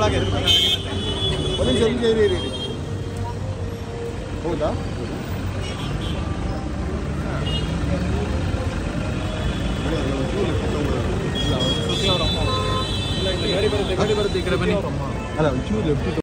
ಒಂದು ನಿಮಿಷ ಒಂದು ನಿಮಿಷ ಇರಿ ಇರಿ ಇರಿ ಹೌದಾ ಗಾಡಿ ಬರುತ್ತೆ ಗಾಡಿ ಬರುತ್ತೆ ಈ ಕಡೆ ಬನ್ನಿ ಅಲ್ಲ ಒಂಚೂರು ಲೆಫ್ಟ್